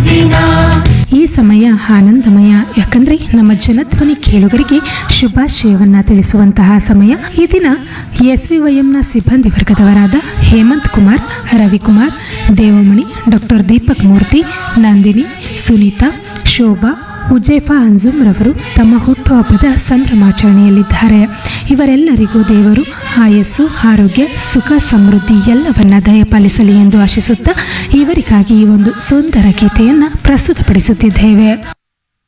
ಸುದಿನ ಈ ಸಮಯ ಆನಂದಮಯ ಯಾಕಂದ್ರೆ ನಮ್ಮ ಜನಧ್ವನಿ ಕೇಳುಗರಿಗೆ ಶುಭಾಶಯವನ್ನ ತಿಳಿಸುವಂತಹ ಸಮಯ ಈ ದಿನ ಎಸ್ ವಿ ವೈಎಂನ ಸಿಬ್ಬಂದಿ ವರ್ಗದವರಾದ ಹೇಮಂತ್ ಕುಮಾರ್ ರವಿಕುಮಾರ್ ದೇವಮಣಿ ಡಾಕ್ಟರ್ ದೀಪಕ್ ಮೂರ್ತಿ ನಂದಿನಿ ಸುನೀತಾ ಶೋಭಾ ಉಜೇಫಾ ಅಂಜುಮ್ ರವರು ತಮ್ಮ ಹುಟ್ಟುಹಬ್ಬದ ಸಂಭ್ರಮಾಚರಣೆಯಲ್ಲಿದ್ದಾರೆ ಇವರೆಲ್ಲರಿಗೂ ದೇವರು ಆಯಸ್ಸು ಆರೋಗ್ಯ ಸುಖ ಸಮೃದ್ಧಿ ಎಲ್ಲವನ್ನ ದಯಪಾಲಿಸಲಿ ಎಂದು ಆಶಿಸುತ್ತಾ ಇವರಿಗಾಗಿ ಈ ಒಂದು ಸುಂದರ ಗೀತೆಯನ್ನು ಪ್ರಸ್ತುತಪಡಿಸುತ್ತಿದ್ದೇವೆ